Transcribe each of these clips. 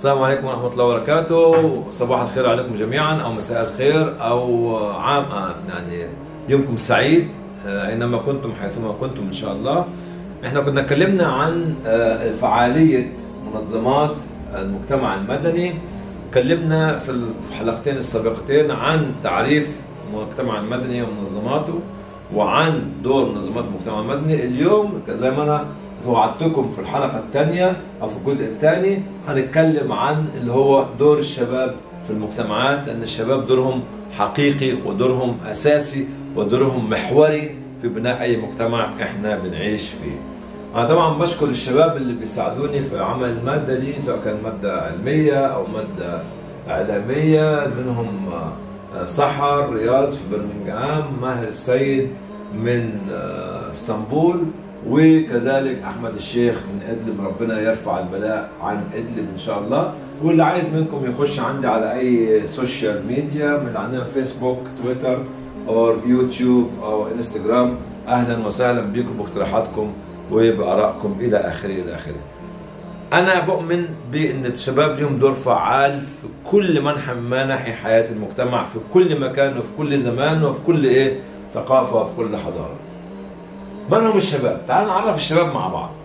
السلام عليكم ورحمة الله وبركاته صباح الخير عليكم جميعا أو مساء الخير أو عام آه، يعني يومكم سعيد آه، أينما كنتم حيثما كنتم إن شاء الله احنا كنا اتكلمنا عن آه، فعالية منظمات المجتمع المدني اتكلمنا في الحلقتين السابقتين عن تعريف المجتمع المدني ومنظماته وعن دور منظمات المجتمع المدني اليوم زي ما انا وعدتكم في الحلقه الثانيه او في الجزء الثاني هنتكلم عن اللي هو دور الشباب في المجتمعات لان الشباب دورهم حقيقي ودورهم اساسي ودورهم محوري في بناء اي مجتمع احنا بنعيش فيه. انا طبعا بشكر الشباب اللي بيساعدوني في عمل الماده دي سواء كان ماده علميه او ماده اعلاميه منهم آه، سحر رياض في برمنجهام ماهر السيد من آه، اسطنبول وكذلك احمد الشيخ من ادلب ربنا يرفع البلاء عن ادلب ان شاء الله واللي عايز منكم يخش عندي على اي سوشيال ميديا من عندنا فيسبوك تويتر او يوتيوب او انستغرام اهلا وسهلا بكم باقتراحاتكم وبارائكم الى اخره الى اخره انا بؤمن بان الشباب لهم دور فعال في كل منحى من مناحي حياه المجتمع في كل مكان وفي كل زمان وفي كل ايه ثقافه وفي كل حضاره من هم الشباب تعالوا نعرف الشباب مع بعض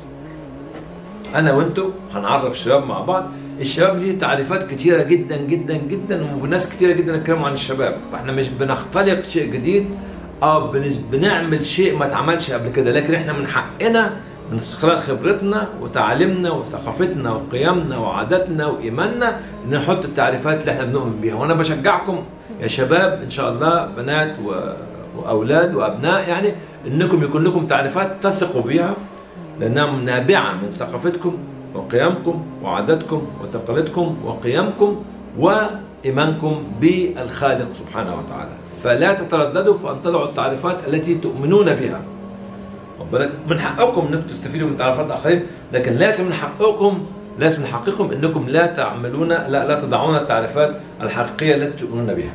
انا وانتم هنعرف الشباب مع بعض الشباب ليه تعريفات كتيره جدا جدا جدا وناس كتيره جدا اتكلموا عن الشباب فاحنا مش بنختلق شيء جديد اه بنس- بنعمل شيء ما اتعملش قبل كده لكن احنا من حقنا من خلال خبرتنا وتعليمنا وثقافتنا وقيمنا وعاداتنا وايماننا ان نحط التعريفات اللي احنا بنؤمن بيها وانا بشجعكم يا شباب ان شاء الله بنات و... واولاد وابناء يعني انكم يكون لكم تعريفات تثقوا بها لانها نابعه من ثقافتكم وقيمكم وعاداتكم وتقاليدكم وقيمكم وايمانكم بالخالق سبحانه وتعالى فلا تترددوا في ان تضعوا التعريفات التي تؤمنون بها واخد بالك؟ من حقكم انكم تستفيدوا من تعريفات الاخرين لكن ليس من حقكم ليس من حقكم انكم لا تعملون لا, لا تضعون التعريفات الحقيقيه التي تؤمنون بها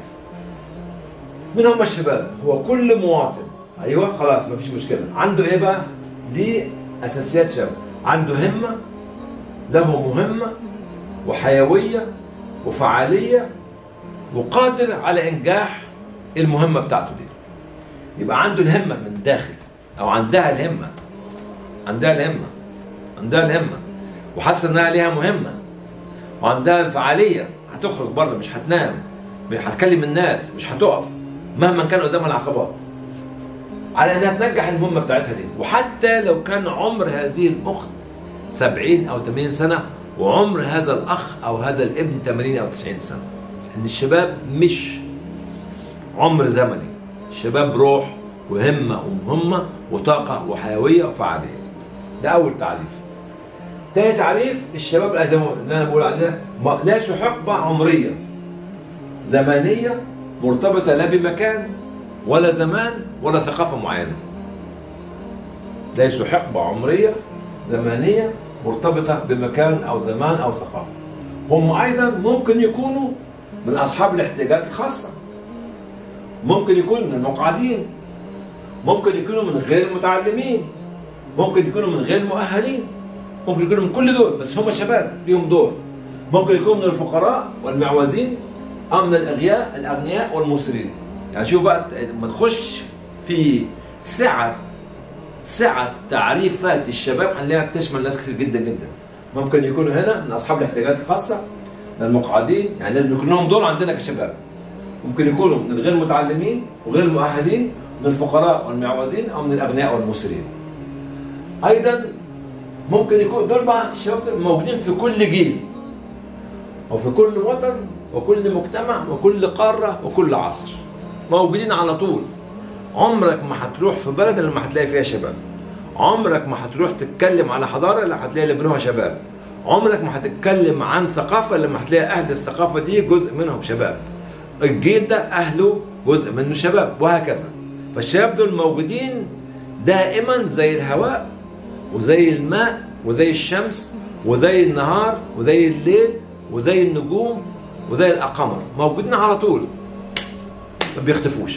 من هم الشباب؟ هو كل مواطن ايوه خلاص ما فيش مشكله عنده ايه بقى؟ دي اساسيات شباب عنده همه له مهمه وحيويه وفعاليه وقادر على انجاح المهمه بتاعته دي يبقى عنده الهمه من الداخل او عندها الهمه عندها الهمه عندها الهمه وحاسه انها ليها مهمه وعندها الفعاليه هتخرج بره مش هتنام هتكلم الناس مش هتقف مهما كان قدامها العقبات على انها تنجح المهمه بتاعتها دي وحتى لو كان عمر هذه الاخت 70 او 80 سنه وعمر هذا الاخ او هذا الابن 80 او 90 سنه ان الشباب مش عمر زمني الشباب روح وهمه ومهمه وطاقه وحيويه وفعاليه ده اول تعريف تاني تعريف الشباب زي ما اللي انا بقول عليها ما- ليسوا حقبه عمريه زمانيه مرتبطه لا بمكان ولا زمان ولا ثقافه معينه ليسوا حقبه عمريه زمانيه مرتبطه بمكان او زمان او ثقافه هم ايضا ممكن يكونوا من اصحاب الاحتياجات الخاصه ممكن يكونوا من المقعدين ممكن يكونوا من غير المتعلمين ممكن يكونوا من غير المؤهلين ممكن يكونوا من كل دول بس هم شباب ليهم دور ممكن يكونوا من الفقراء والمعوزين او من الاغنياء الاغنياء والمسرين يعني شوف بقى لما نخش في سعه سعه تعريفات الشباب هنلاقيها بتشمل ناس كتير جدا جدا ممكن يكونوا هنا من اصحاب الاحتياجات الخاصه من المقعدين يعني لازم يكون لهم دور عندنا كشباب ممكن يكونوا من الغير متعلمين وغير المؤهلين من الفقراء والمعوزين او من الاغنياء والمسرين ايضا ممكن يكون دول بقى الشباب دول موجودين في كل جيل وفي كل وطن وكل مجتمع وكل قاره وكل عصر موجودين على طول عمرك ما هتروح في بلد الا لما هتلاقي فيها شباب عمرك ما هتروح تتكلم على حضاره الا هتلاقي اللي بنوها شباب عمرك ما هتتكلم عن ثقافه الا لما هتلاقي اهل الثقافه دي جزء منهم شباب الجيل ده اهله جزء منه شباب وهكذا فالشباب دول موجودين دائما زي الهواء وزي الماء وزي الشمس وزي النهار وزي الليل وزي النجوم وزي القمر موجودين على طول ما بيختفوش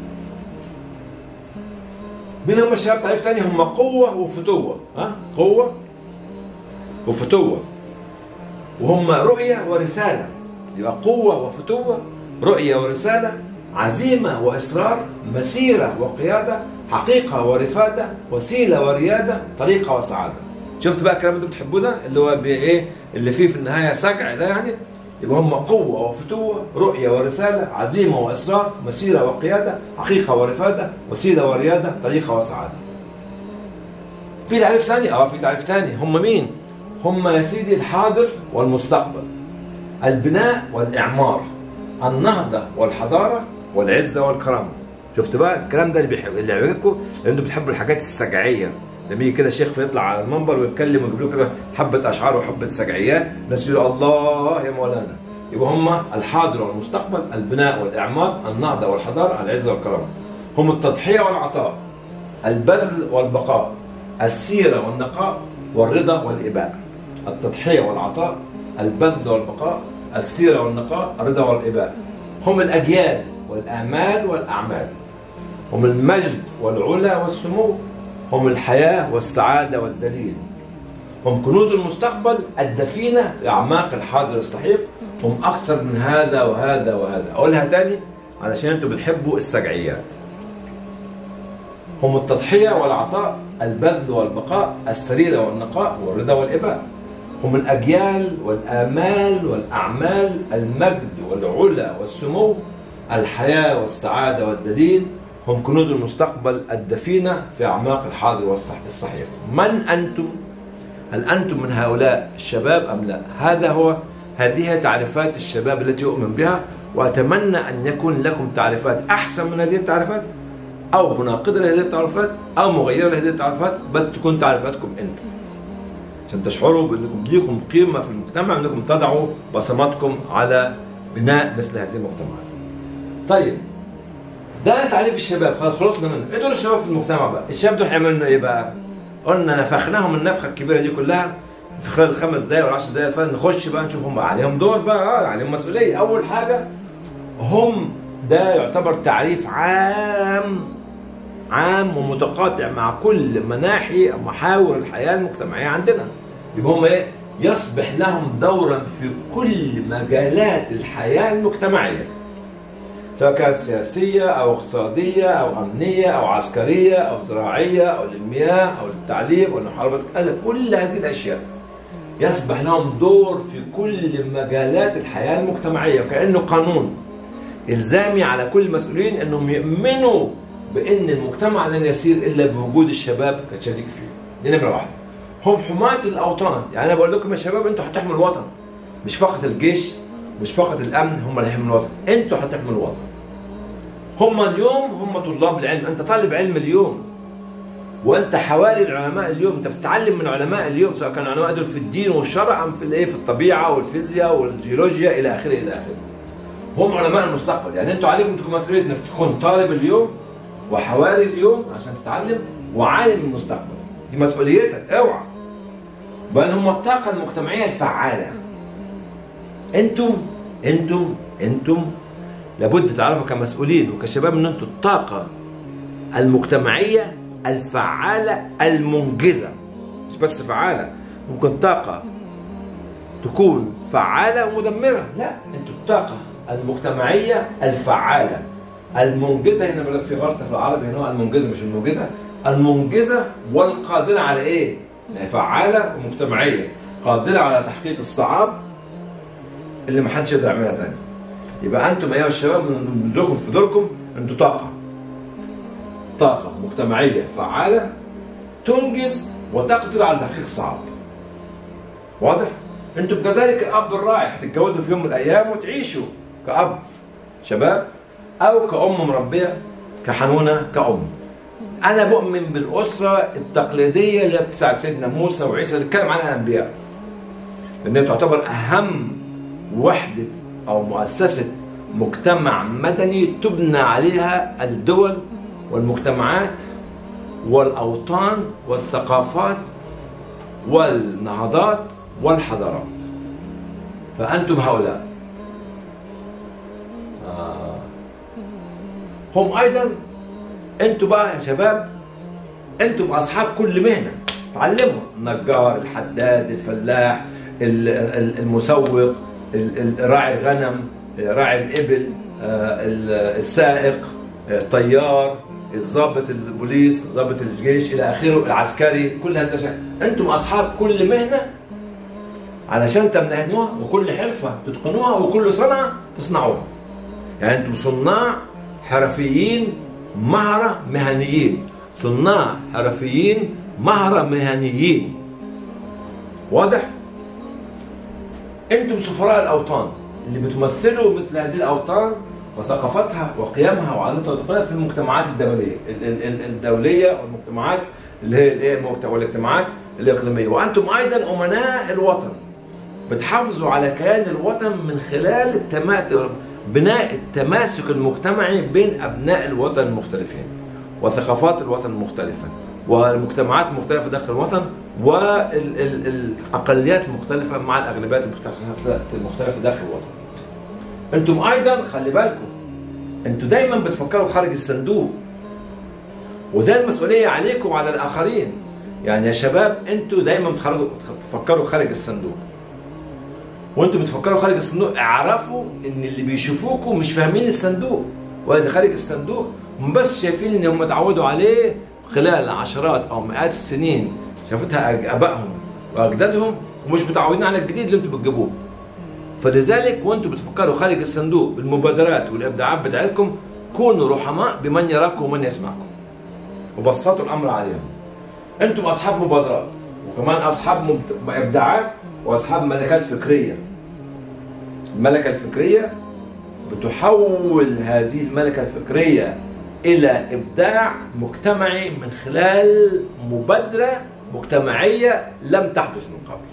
مين هم الشباب تعريف تاني هم قوة وفتوة ها قوة وفتوة وهم رؤية ورسالة يبقى قوة وفتوة رؤية ورسالة عزيمة وإصرار مسيرة وقيادة حقيقة ورفادة وسيلة وريادة طريقة وسعادة شفت بقى الكلام اللي انتوا بتحبوه ده اللي هو بايه اللي فيه في النهاية سجع ده يعني يبقى هم قوة وفتوة رؤية ورسالة عزيمة وإصرار مسيرة وقيادة حقيقة ورفادة وسيلة وريادة طريقة وسعادة في تعريف تاني اه في تعريف تاني هم مين هم يا سيدي الحاضر والمستقبل البناء والإعمار النهضة والحضارة والعزة والكرامة شفت بقى الكلام ده اللي بيحب اللي يعجبكم لان انتوا بتحبوا الحاجات السجعيه لما يجي كده شيخ فيطلع على المنبر ويتكلم ويجيب له كده حبه اشعار وحبه سجعيات الناس يقولوا الله يا مولانا يبقى هم الحاضر والمستقبل البناء والاعمار النهضه والحضاره العزه والكرامه هم التضحيه والعطاء البذل والبقاء السيره والنقاء والرضا والاباء التضحيه والعطاء البذل والبقاء السيره والنقاء الرضا والاباء هم الاجيال والامال والاعمال هم المجد والعلا والسمو هم الحياه والسعاده والدليل هم كنوز المستقبل الدفينه في اعماق الحاضر السحيق هم اكثر من هذا وهذا وهذا اقولها تاني علشان انتوا بتحبوا السجعيات هم التضحيه والعطاء البذل والبقاء السريره والنقاء والرضا والاباء هم الاجيال والامال والاعمال المجد والعلا والسمو الحياه والسعاده والدليل هم كنوز المستقبل الدفينه في اعماق الحاضر والصحيح من انتم هل انتم من هؤلاء الشباب ام لا هذا هو هذه تعريفات الشباب التي اؤمن بها واتمنى ان يكون لكم تعريفات احسن من هذه التعريفات او مناقضه لهذه التعريفات او مغيره لهذه التعريفات بس تكون تعريفاتكم انتم عشان تشعروا بانكم ليكم قيمه في المجتمع انكم تضعوا بصماتكم على بناء مثل هذه المجتمعات. طيب ده تعريف الشباب خلاص خلصنا منه، ايه دور الشباب في المجتمع بقى؟ الشباب دول هيعملوا لنا ايه بقى؟ قلنا نفخناهم النفخه الكبيره دي كلها في خلال الخمس دقائق ولا 10 دقائق فات نخش بقى نشوف هم عليهم دور بقى اه عليهم مسؤوليه، اول حاجه هم ده يعتبر تعريف عام عام ومتقاطع مع كل مناحي محاور الحياه المجتمعيه عندنا. يبقى هم ايه؟ يصبح لهم دورا في كل مجالات الحياه المجتمعيه. سواء كانت سياسيه او اقتصاديه او امنيه او عسكريه او زراعيه او للمياه او للتعليم او لمحاربه كذا كل هذه الاشياء. يصبح لهم دور في كل مجالات الحياه المجتمعيه وكانه قانون الزامي على كل المسؤولين انهم يؤمنوا بان المجتمع لن يسير الا بوجود الشباب كشريك فيه. دي نمره واحد. هم حماة الاوطان، يعني انا بقول لكم يا شباب انتوا هتحموا الوطن. مش فقط الجيش، مش فقط الامن هم اللي هيحموا الوطن، انتوا هتحموا الوطن. هم اليوم هم طلاب العلم، انت طالب علم اليوم. وانت حوالي العلماء اليوم، انت بتتعلم من علماء اليوم سواء كانوا علماء دول في الدين والشرع ام في الايه في الطبيعه والفيزياء والجيولوجيا الى اخره الى اخره. هم علماء المستقبل، يعني انتوا عليكم تكون مسؤوليه انك تكون طالب اليوم وحوالي اليوم عشان تتعلم وعالم المستقبل. دي مسؤوليتك اوعى. بل هم الطاقه المجتمعيه الفعاله. انتم انتم انتم لابد تعرفوا كمسؤولين وكشباب ان انتم الطاقه المجتمعيه الفعاله المنجزه مش بس فعاله ممكن طاقه تكون فعاله ومدمره لا انتوا الطاقه المجتمعيه الفعاله المنجزه هنا في غلطه في العربي هنا المنجزه مش المنجزه المنجزه والقادره على ايه؟ يعني فعاله ومجتمعيه قادره على تحقيق الصعاب اللي ما حدش يقدر يعملها ثاني يبقى انتم ايها الشباب من دوركم في دوركم انتوا طاقه طاقه مجتمعيه فعاله تنجز وتقدر على تحقيق الصعاب واضح؟ انتم كذلك الاب الراعي هتتجوزوا في يوم من الايام وتعيشوا كاب شباب او كأم مربيه كحنونه كأم انا بؤمن بالاسره التقليديه اللي بتسع سيدنا موسى وعيسى اللي اتكلم عنها الانبياء لانها تعتبر اهم وحده او مؤسسه مجتمع مدني تبنى عليها الدول والمجتمعات والاوطان والثقافات والنهضات والحضارات فانتم هؤلاء آه. هم ايضا انتم بقى يا شباب انتم اصحاب كل مهنه تعلموا النجار الحداد الفلاح ال- ال- المسوق ال- ال- راعي الغنم راعي الابل آه، ال- السائق آه، الطيار الضابط البوليس ضابط الجيش الى اخره العسكري كل هذه الاشياء انتم اصحاب كل مهنه علشان تمتهنوها وكل حرفه تتقنوها وكل صنعه تصنعوها يعني انتم صناع حرفيين مهرة مهنيين صناع حرفيين مهرة مهنيين واضح؟ انتم سفراء الاوطان اللي بتمثلوا مثل هذه الاوطان وثقافتها وقيمها وعاداتها وتقاليدها في المجتمعات الدوليه ال- ال- ال- الدوليه والمجتمعات اللي هي الايه المجت- والاجتماعات الاقليميه وانتم ايضا امناء الوطن بتحافظوا على كيان الوطن من خلال التما... بناء التماسك المجتمعي بين ابناء الوطن المختلفين وثقافات الوطن المختلفه والمجتمعات المختلفه داخل الوطن والاقليات المختلفه مع الاغلبيات المختلفه المختلفه داخل الوطن. انتم ايضا خلي بالكم انتم دايما بتفكروا خارج الصندوق وده المسؤوليه عليكم وعلى الاخرين يعني يا شباب انتوا دايما بتخرجوا بتفكروا خارج الصندوق وانتوا بتفكروا خارج الصندوق اعرفوا ان اللي بيشوفوكم مش فاهمين الصندوق ولا اللي خارج الصندوق هم بس شايفين ان هم اتعودوا عليه خلال عشرات او مئات السنين شافتها أج- ابائهم واجدادهم ومش متعودين على الجديد اللي انتوا بتجيبوه فلذلك وانتوا بتفكروا خارج الصندوق بالمبادرات والابداعات بتاعتكم كونوا رحماء بمن يراكم ومن يسمعكم وبسطوا الامر عليهم انتم اصحاب مبادرات وكمان اصحاب مبت... ابداعات واصحاب ملكات فكريه الملكه الفكريه بتحول هذه الملكه الفكريه الى ابداع مجتمعي من خلال مبادره مجتمعيه لم تحدث من قبل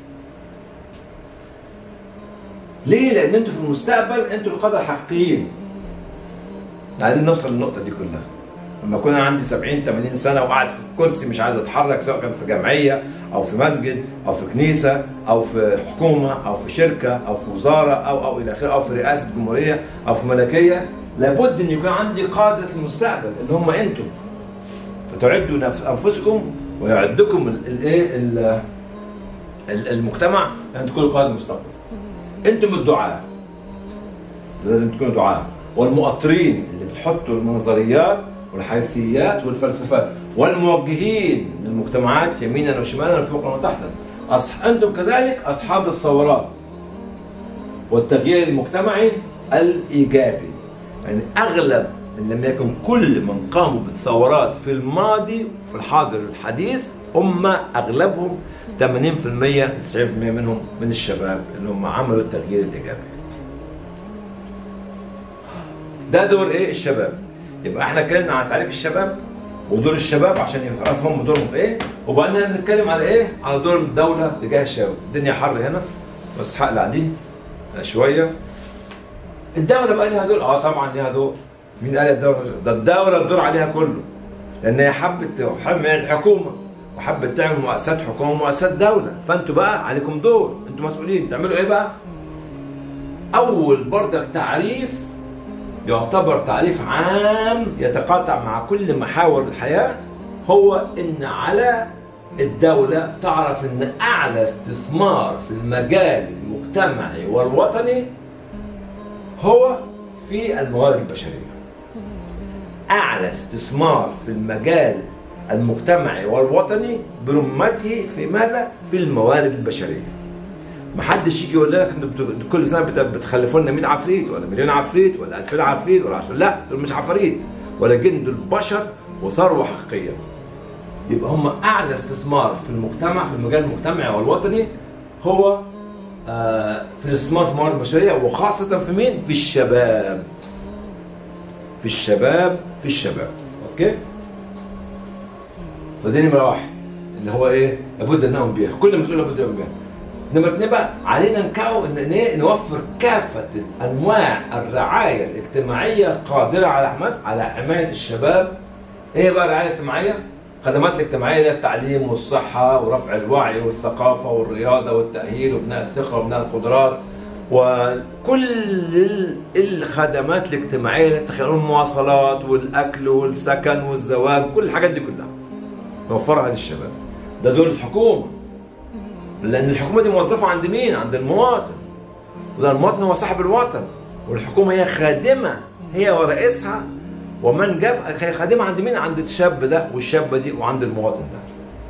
ليه؟ لان انتوا في المستقبل انتوا القاده الحقيقيين عايزين نوصل للنقطه دي كلها لما اكون انا عندي 70 80 سنه وقاعد في الكرسي مش عايز اتحرك سواء كان في جمعيه او في مسجد او في كنيسه او في حكومه او في شركه او في وزاره او او الى اخره او في رئاسه جمهوريه او في ملكيه لابد ان يكون عندي قاده المستقبل اللي هم انتم فتعدوا نف- انفسكم ويعدكم ال- الايه ال- ال- المجتمع ان تكونوا قاده المستقبل انتم الدعاء لازم تكونوا دعاء والمؤطرين اللي بتحطوا النظريات والحيثيات والفلسفات والموجهين للمجتمعات يمينا وشمالا وفوقا وتحتا أصح... انتم كذلك اصحاب الثورات والتغيير المجتمعي الايجابي يعني اغلب ان لم يكن كل من قاموا بالثورات في الماضي في الحاضر الحديث هم اغلبهم 80% 90% منهم من الشباب اللي هم عملوا التغيير الايجابي ده دور ايه الشباب يبقى احنا اتكلمنا عن تعريف الشباب ودور الشباب عشان يعرفوا هم دورهم ايه وبعدين بنتكلم على ايه على دور الدوله تجاه الشباب الدنيا حر هنا بس هقلع دي شويه الدوله بقى ليها دور اه طبعا ليها دور مين قال الدوله ده الدوله الدور عليها كله لان هي حبت حب الحكومه وحبت تعمل مؤسسات حكومه ومؤسسات دوله فانتوا بقى عليكم دور انتوا مسؤولين تعملوا ايه بقى اول بردك تعريف يعتبر تعريف عام يتقاطع مع كل محاور الحياة هو إن على الدولة تعرف إن أعلى استثمار في المجال المجتمعي والوطني هو في الموارد البشرية أعلى استثمار في المجال المجتمعي والوطني برمته في ماذا؟ في الموارد البشريه ما حدش يجي يقول لك انتوا بت- كل سنه بت- بتخلفوا لنا 100 عفريت ولا مليون عفريت ولا 2000 عفريت ولا 10 لا دول مش عفاريت ولا جن دول بشر وثروه حقيقيه يبقى هم اعلى استثمار في المجتمع في المجال المجتمعي والوطني هو آه، في الاستثمار في الموارد البشريه وخاصه في مين؟ في الشباب في الشباب في الشباب اوكي؟ فدي نمره واحد اللي هو ايه؟ لابد ان نقوم بيها كل مسؤول لابد يقوم بيها نمرة اتنين بقى علينا نكو ان إيه؟ نوفر كافة انواع الرعاية الاجتماعية القادرة على حماس على حماية الشباب ايه بقى الرعاية الاجتماعية؟ الخدمات الاجتماعية اللي هي التعليم والصحة ورفع الوعي والثقافة والرياضة والتأهيل وبناء الثقة وبناء القدرات وكل ال- الخدمات الاجتماعية اللي تخيلون المواصلات والأكل والسكن والزواج كل الحاجات دي كلها نوفرها للشباب ده دور الحكومة لان الحكومه دي موظفه عند مين عند المواطن وده المواطن هو صاحب الوطن والحكومه هي خادمه هي ورئيسها ومن جاب هي خادمه عند مين عند الشاب ده والشابه دي وعند المواطن ده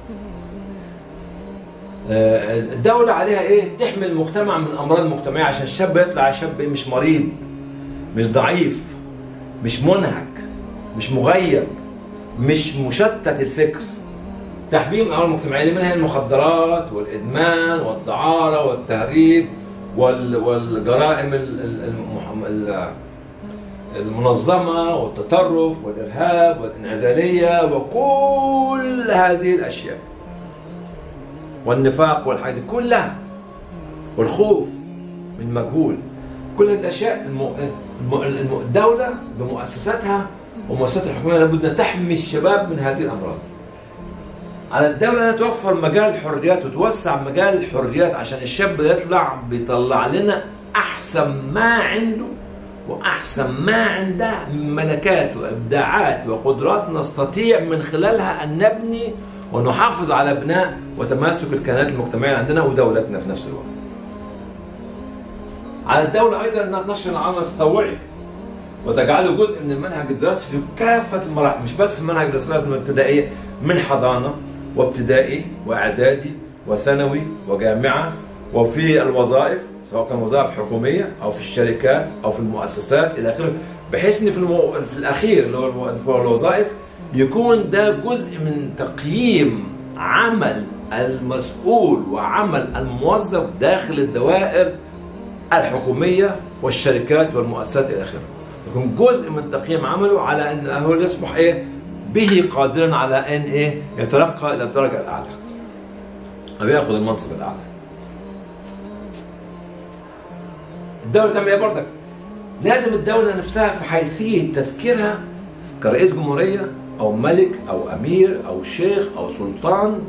آه، الدولة عليها ايه؟ تحمي المجتمع من الامراض المجتمعية عشان الشاب يطلع شاب مش مريض مش ضعيف مش منهك مش مغيب مش مشتت الفكر تحميم الامراض المجتمعية دي منها المخدرات والادمان والدعارة والتهريب وال- والجرائم ال- ال- المح- ال- المنظمة والتطرف والإرهاب والانعزالية وكل هذه الأشياء والنفاق والحاجات دي كلها والخوف من مجهول كل هذه الاشياء الم... الم... الم... الدوله بمؤسساتها ومؤسسات الحكوميه لابد ان تحمي الشباب من هذه الامراض. على الدوله انها توفر مجال الحريات وتوسع مجال الحريات عشان الشاب ده يطلع بيطلع لنا احسن ما عنده واحسن ما عنده من ملكات وابداعات وقدرات نستطيع من خلالها ان نبني ونحافظ على بناء وتماسك الكيانات المجتمعيه عندنا ودولتنا في نفس الوقت. على الدوله ايضا انها تنشر العمل التطوعي وتجعله جزء من المنهج الدراسي في كافه المراحل مش بس المنهج الدراسي الابتدائيه من حضانه وابتدائي واعدادي وثانوي وجامعه وفي الوظائف سواء كان وظائف حكوميه او في الشركات او في المؤسسات الى اخره بحيث ان في, المو... في الاخير اللي هو الو- في الوظائف يكون ده جزء من تقييم عمل المسؤول وعمل الموظف داخل الدوائر الحكوميه والشركات والمؤسسات الى اخره. يكون جزء من تقييم عمله على ان هو يصبح ايه؟ به قادرا على ان ايه؟ يترقى الى الدرجه الاعلى. او ياخذ المنصب الاعلى. الدوله تعمل ايه برضك؟ لازم الدوله نفسها في حيثيه تفكيرها كرئيس جمهوريه او ملك او امير او شيخ او سلطان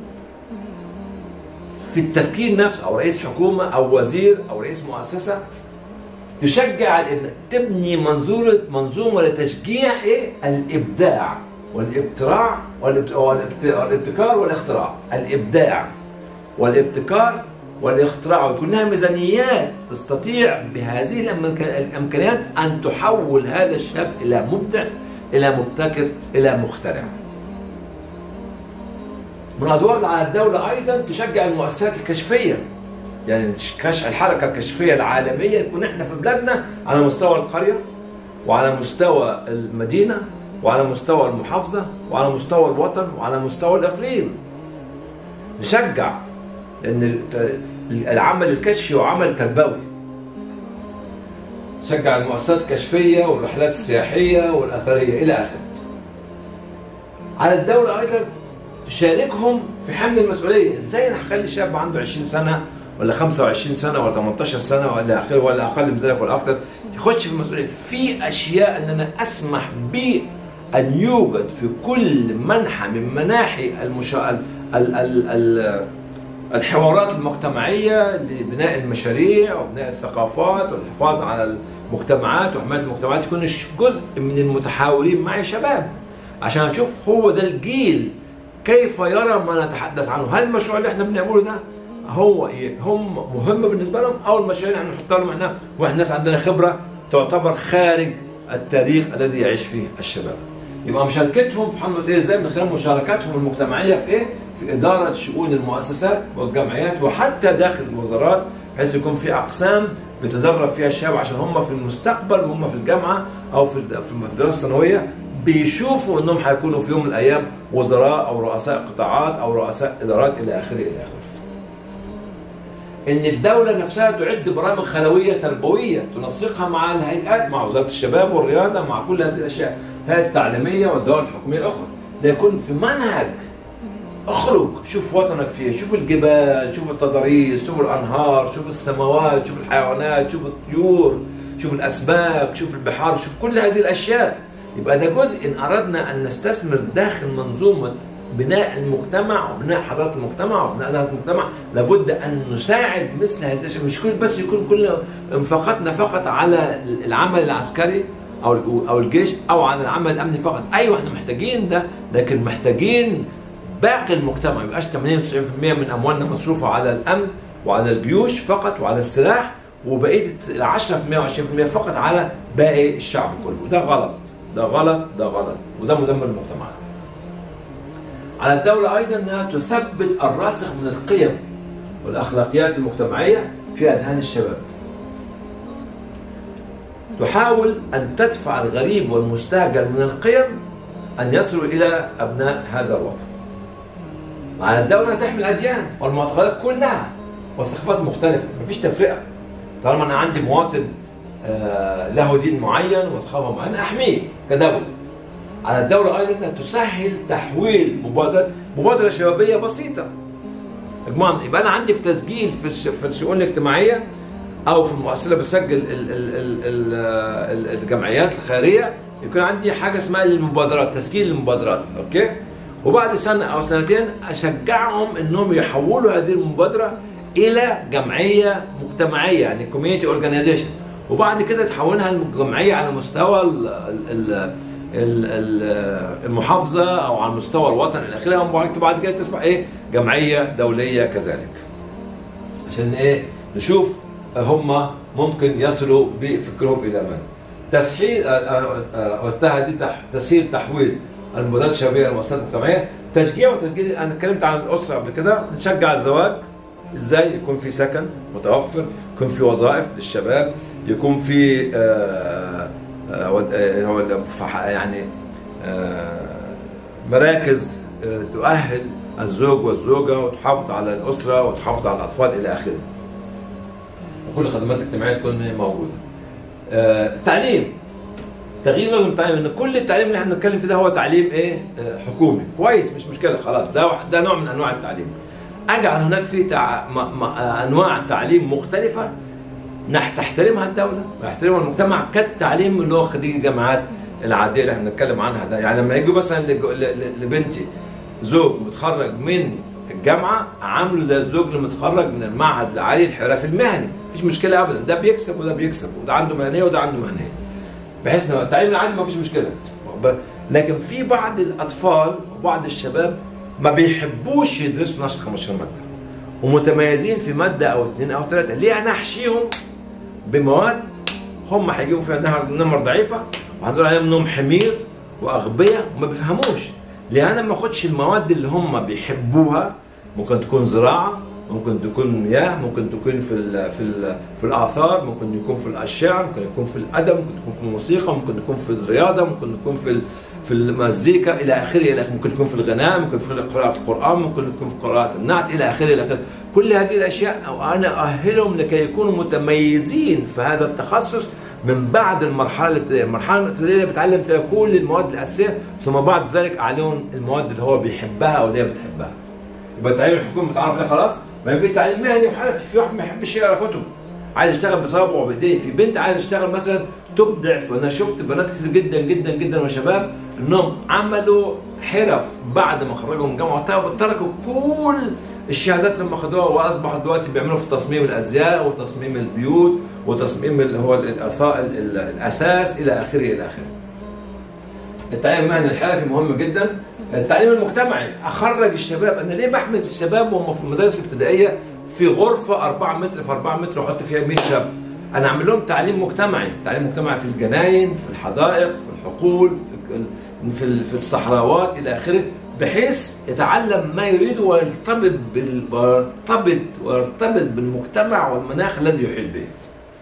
في التفكير نفسه او رئيس حكومه او وزير او رئيس مؤسسه تشجع الابن تبني منظومه منظومه لتشجيع ايه؟ الابداع والابتراع والابت- والابت- والابتكار والاختراع الابداع والابتكار والاختراع ويكون لها ميزانيات تستطيع بهذه الأمك- الامكانيات ان تحول هذا الشاب الى مبدع الى مبتكر الى مخترع. من الادوار على الدوله ايضا تشجع المؤسسات الكشفيه يعني كشف الحركه الكشفيه العالميه يكون احنا في بلادنا على مستوى القريه وعلى مستوى المدينه وعلى مستوى المحافظه وعلى مستوى الوطن وعلى مستوى الاقليم. نشجع ان العمل الكشفي وعمل تربوي. نشجع المؤسسات الكشفيه والرحلات السياحيه والاثريه الى اخره. على الدوله ايضا تشاركهم في حمل المسؤوليه، ازاي انا هخلي شاب عنده 20 سنه ولا 25 سنه ولا 18 سنه ولا اخره ولا اقل من ذلك ولا اكثر يخش في المسؤوليه، في اشياء ان انا اسمح بان يوجد في كل منحى من مناحي المشا... ال... ال... ال... ال... الحوارات المجتمعيه لبناء المشاريع وبناء الثقافات والحفاظ على المجتمعات وحمايه المجتمعات يكون جزء من المتحاورين معي شباب عشان اشوف هو ده الجيل كيف يرى ما نتحدث عنه هل المشروع اللي احنا بنعمله ده هو إيه؟ هم مهم بالنسبه لهم او المشاريع اللي احنا نحطها لهم احنا واحنا ناس عندنا خبره تعتبر خارج التاريخ الذي يعيش فيه الشباب يبقى مشاركتهم في حمل المسؤوليه ازاي من خلال مشاركاتهم المجتمعيه في ايه؟ في اداره شؤون المؤسسات والجمعيات وحتى داخل الوزارات بحيث يكون في اقسام بيتدرب فيها الشباب عشان هم في المستقبل وهم في الجامعه او في في الدراسه الثانويه بيشوفوا انهم هيكونوا في يوم من الايام وزراء او رؤساء قطاعات او رؤساء ادارات الى اخره الى اخره. ان الدوله نفسها تعد برامج خلويه تربويه تنسقها مع الهيئات مع وزاره الشباب والرياضه مع كل هذه الاشياء، الهيئه التعليميه والدول الحكوميه الاخرى، ده يكون في منهج اخرج شوف وطنك فيه شوف الجبال شوف التضاريس شوف الانهار شوف السماوات شوف الحيوانات شوف الطيور شوف الاسماك شوف البحار شوف كل هذه الاشياء يبقى ده جزء ان اردنا ان نستثمر داخل منظومه بناء المجتمع وبناء حضاره المجتمع وبناء ذات المجتمع لابد ان نساعد مثل هذه الاشياء مش كل بس يكون كل انفاقاتنا فقط على العمل العسكري او او الجيش او على العمل الامني فقط ايوه احنا محتاجين ده لكن محتاجين باقي المجتمع ما يبقاش 80 90% من اموالنا مصروفه على الامن وعلى الجيوش فقط وعلى السلاح وبقيه ال 10% و20% فقط على باقي الشعب كله وده غلط ده غلط ده غلط وده مدمر المجتمعات على الدولة أيضا أنها تثبت الراسخ من القيم والأخلاقيات المجتمعية في أذهان الشباب تحاول أن تدفع الغريب والمستهجن من القيم أن يصلوا إلى أبناء هذا الوطن على الدولة تحمي الأديان والمعتقدات كلها وثقافات مختلفة مفيش تفرقة طالما أنا عندي مواطن آه، له دين معين وثقافة معينة أحميه كدولة على الدولة أيضا أنها تسهل تحويل مبادرة مبادرة شبابية بسيطة اجمعنا يبقى أنا عندي في تسجيل في الش- في الشؤون الاجتماعية أو في المؤسسة بسجل ال- ال- ال- ال- ال- الجمعيات الخيرية يكون عندي حاجة اسمها المبادرات تسجيل المبادرات أوكي وبعد سنة أو سنتين أشجعهم إنهم يحولوا هذه المبادرة إلى جمعية مجتمعية يعني كوميونتي أورجانيزيشن وبعد كده تحولها الجمعية على مستوى ال ال ال ال المحافظة أو على مستوى الوطن إلى آخره وبعد- بعد كده تصبح إيه جمعية دولية كذلك عشان إيه نشوف هم ممكن يصلوا بفكرهم إلى من تسهيل آه، آه، آه، قلتها دي تح- تسهيل تحويل المبادرات الشبابيه للمؤسسات المجتمعيه تشجيع وتسجيل انا اتكلمت عن الاسره قبل كده نشجع الزواج ازاي يكون في سكن متوفر يكون في وظائف للشباب يكون في آه، آه، ود- آه، هو ال- فح- يعني آه، مراكز آه، تؤهل الزوج والزوجه وتحافظ على الاسره وتحافظ على الاطفال الى اخره وكل الخدمات الاجتماعيه تكون موجوده آه، التعليم تغيير نظم التعليم ان كل التعليم اللي احنا بنتكلم فيه ده هو تعليم ايه آه، حكومي كويس مش مشكله خلاص ده واحد- ده نوع من انواع التعليم اجعل هناك في تع... م... م... آه، انواع تعليم مختلفه نح تحترمها الدوله ويحترمها المجتمع كالتعليم اللي هو خريج الجامعات العاديه اللي احنا بنتكلم عنها ده يعني لما يجوا مثلا لج... ل... ل... لبنتي زوج متخرج من الجامعه عامله زي الزوج اللي متخرج من المعهد العالي الحرفي المهني مفيش مشكله ابدا ده بيكسب وده بيكسب وده عنده مهنيه وده عنده مهنيه بحيث ان التعليم العادي ما فيش مشكله لكن في بعض الاطفال وبعض الشباب ما بيحبوش يدرسوا 12 15 ماده ومتميزين في ماده او اثنين او ثلاثه ليه انا احشيهم بمواد هم هيجيبوا فيها نهر نمر ضعيفه وهنقول عليهم انهم حمير واغبياء وما بيفهموش ليه انا ما اخدش المواد اللي هم بيحبوها ممكن تكون زراعه ممكن تكون مياه ممكن تكون في ال في ال في الاثار ممكن يكون في الشعر ممكن يكون في الادب ممكن يكون في الموسيقى ممكن يكون في الرياضه ممكن يكون في ال- في المزيكا الى اخره الى آخره. ممكن يكون في الغناء ممكن في قراءه القران ممكن يكون في قراءه النعت الى اخره الى اخره كل هذه الاشياء أو انا اؤهلهم لكي يكونوا متميزين في هذا التخصص من بعد المرحله الابتدائيه، المرحله الابتدائيه بتعلم فيها كل المواد الاساسيه ثم بعد ذلك اعلمهم المواد اللي هو بيحبها او اللي هي بتحبها. يبقى التعليم الحكومي متعرف عليه خلاص ما في تعليم مهني وحرفي في واحد ما يحبش يقرا كتب عايز يشتغل بصوابعه وبايديه في بنت عايز تشتغل مثلا تبدع في- وانا شفت بنات كتير جدا جدا جدا وشباب انهم عملوا حرف بعد ما خرجوا من الجامعه وتركوا- تركوا كل الشهادات اللي هم خدوها واصبحوا دلوقتي بيعملوا في تصميم الازياء وتصميم البيوت وتصميم اللي هو الأثا- ال- ال- الاثاث الى اخره الى اخره. التعليم المهني الحرفي مهم جدا التعليم المجتمعي اخرج الشباب انا ليه بحمل الشباب وهم في المدارس الابتدائيه في غرفه 4 متر في 4 متر واحط فيها 100 شاب انا اعمل لهم تعليم مجتمعي تعليم مجتمعي في الجناين في الحدائق في الحقول في ال- في ال- في الصحراوات الى اخره بحيث يتعلم ما يريد ويرتبط بال... ويرتبط ويرتبط بالمجتمع والمناخ الذي يحيط به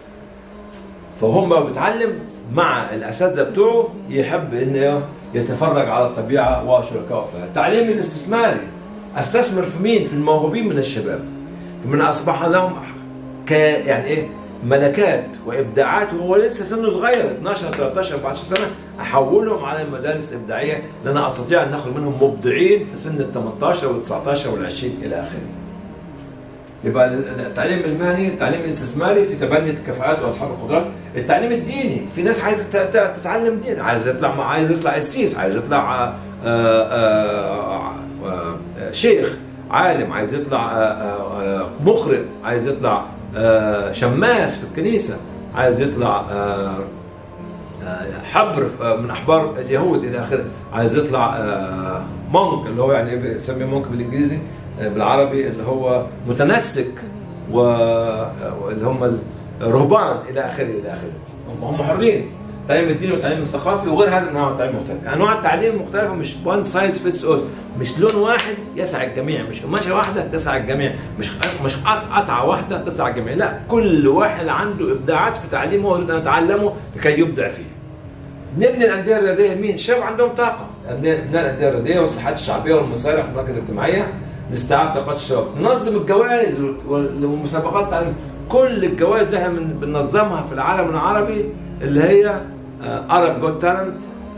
فهم بيتعلم مع الاساتذه بتوعه يحب انه يتفرج على الطبيعه وشركائه فيها. التعليم الاستثماري استثمر في مين؟ في الموهوبين من الشباب. فمن اصبح لهم ك يعني ايه؟ ملكات وابداعات وهو لسه سنه صغير 12 13 14 سنه احولهم على المدارس الابداعيه لان انا استطيع ان اخرج منهم مبدعين في سن ال 18 وال 19 وال 20 الى اخره. يبقى التعليم المهني التعليم الاستثماري في تبني الكفاءات واصحاب القدرات التعليم الديني في ناس عايزه ت- ت- تتعلم دين عايز يطلع مع عايز يطلع قسيس عايز يطلع آه، آه، آه، شيخ عالم عايز يطلع آه، آه، آه، مقرئ عايز يطلع آه، شماس في الكنيسه عايز يطلع آه، آه، حبر آه، من احبار اليهود الى اخره عايز يطلع آه، مونك اللي هو يعني بيسميه مونك بالانجليزي آه، بالعربي اللي هو متنسك و- آه، واللي هم الرهبان الى اخره الى اخره هم- هم حرين التعليم الديني والتعليم الثقافي وغير هذا انواع التعليم مختلفه، انواع التعليم المختلفه مش وان سايز فيتس اول، مش لون واحد يسع الجميع، مش قماشه واحده تسع الجميع، مش مش قط- قطعه واحده تسع الجميع، لا كل واحد عنده ابداعات في تعليمه ويريد ان يتعلمه لكي يبدع فيه. نبني الانديه الرياضيه لمين؟ الشباب عندهم طاقه، نبني نبني الانديه الرياضيه والصحات الشعبيه والمصالح والمراكز الاجتماعيه لاستيعاب طاقات الشباب، ننظم الجوائز وال- والمسابقات التعليم، كل الجوائز اللي احنا بن- بننظمها في العالم العربي اللي هي ارب جوت تالنت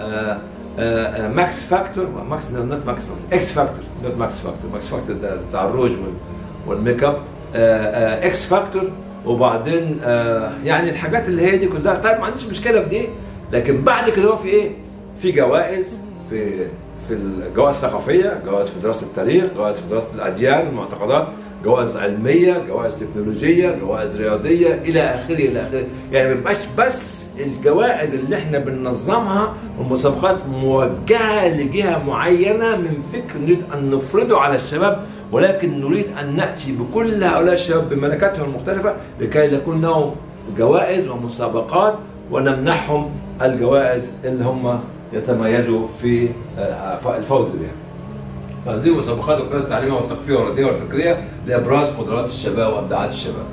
ماكس فاكتور ماكس نوت ماكس فاكتور اكس فاكتور نوت ماكس فاكتور ماكس فاكتور ده بتاع الروج وال- والميك اب اكس فاكتور وبعدين آه، يعني الحاجات اللي هي دي كلها طيب ما عنديش مشكله في دي لكن بعد كده هو في ايه؟ في جوائز في في الجوائز الثقافيه، جوائز في دراسه التاريخ، جوائز في دراسه الاديان والمعتقدات، جوائز علميه، جوائز تكنولوجيه، جوائز رياضيه الى اخره الى اخره، يعني ما بيبقاش بس الجوائز اللي احنا بننظمها والمسابقات موجهه لجهه معينه من فكر نريد ان نفرضه على الشباب ولكن نريد ان ناتي بكل هؤلاء الشباب بملكاتهم المختلفه لكي يكون لهم جوائز ومسابقات ونمنحهم الجوائز اللي هم يتميزوا في آه، الفوز بها. تنظيم مسابقات القياس التعليميه والثقافيه والرديه والفكريه لابراز قدرات الشباب وابداعات الشباب.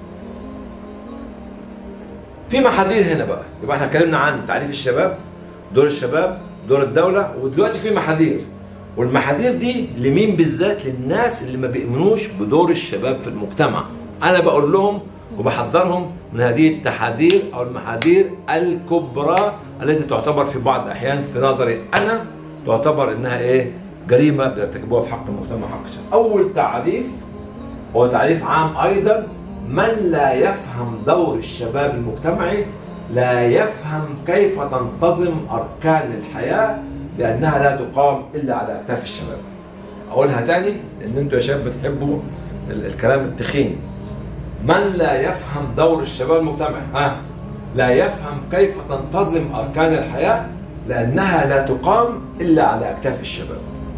في محاذير هنا بقى يبقى احنا اتكلمنا عن تعريف الشباب دور الشباب دور الدوله ودلوقتي في محاذير والمحاذير دي لمين بالذات للناس اللي ما بيؤمنوش بدور الشباب في المجتمع انا بقول لهم وبحذرهم من هذه التحاذير او المحاذير الكبرى التي تعتبر في بعض الاحيان في نظري انا تعتبر انها ايه جريمه بيرتكبوها في حق المجتمع حق الشباب اول تعريف هو تعريف عام ايضا من لا يفهم دور الشباب المجتمعي لا يفهم كيف تنتظم اركان الحياه لانها لا تقام الا على اكتاف الشباب. اقولها تاني لان انتوا يا شباب بتحبوا ال- الكلام التخين. من لا يفهم دور الشباب المجتمعي ها لا يفهم كيف تنتظم اركان الحياه لانها لا تقام الا على اكتاف الشباب.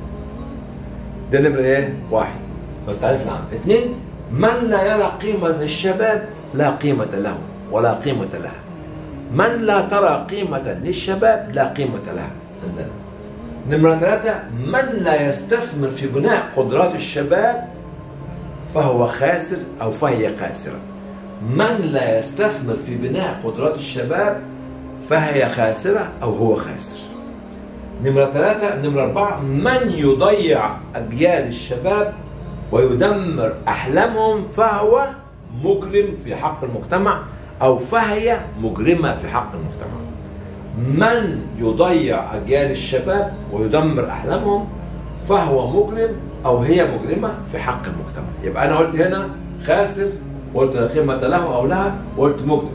ده نمرة ايه؟ واحد التعريف العام. اثنين من لا يرى قيمة للشباب لا قيمة له ولا قيمة لها. من لا ترى قيمة للشباب لا قيمة لها عندنا. نمرة ثلاثة من لا يستثمر في بناء قدرات الشباب فهو خاسر أو فهي خاسرة. من لا يستثمر في بناء قدرات الشباب فهي خاسرة أو هو خاسر. نمرة ثلاثة نمرة أربعة من يضيع أجيال الشباب ويدمر أحلامهم فهو مجرم في حق المجتمع أو فهي مجرمة في حق المجتمع من يضيع أجيال الشباب ويدمر أحلامهم فهو مجرم أو هي مجرمة في حق المجتمع يبقى أنا قلت هنا خاسر وقلت لا قيمة له أو لها وقلت مجرم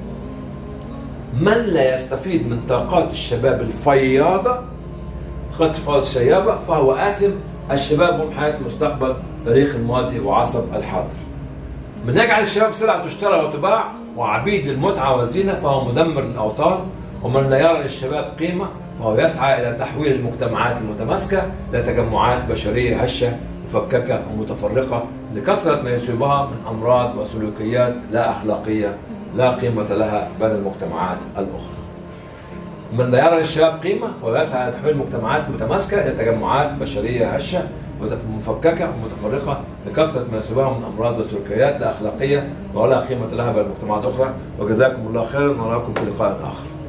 من لا يستفيد من طاقات الشباب الفياضة قد فاض شيابة فهو آثم الشباب هم حياة المستقبل تاريخ الماضي وعصب الحاضر من يجعل الشباب سلعة تشترى وتباع وعبيد للمتعة والزينة فهو مدمر للأوطان ومن لا يرى للشباب قيمة فهو يسعى إلى تحويل المجتمعات المتماسكة إلى تجمعات بشرية هشة مفككة ومتفرقة لكثرة ما يصيبها من أمراض وسلوكيات لا أخلاقية لا قيمة لها بين المجتمعات الأخرى من لا يرى للشباب قيمة فهو يسعى إلى تحويل مجتمعات متماسكة إلى تجمعات بشرية هشة مفككة ومتفرقة لكثرة ما يصيبها من أمراض وسلوكيات لا أخلاقية ولا قيمة لها بين المجتمعات الأخرى وجزاكم الله خيرا ونراكم في لقاء آخر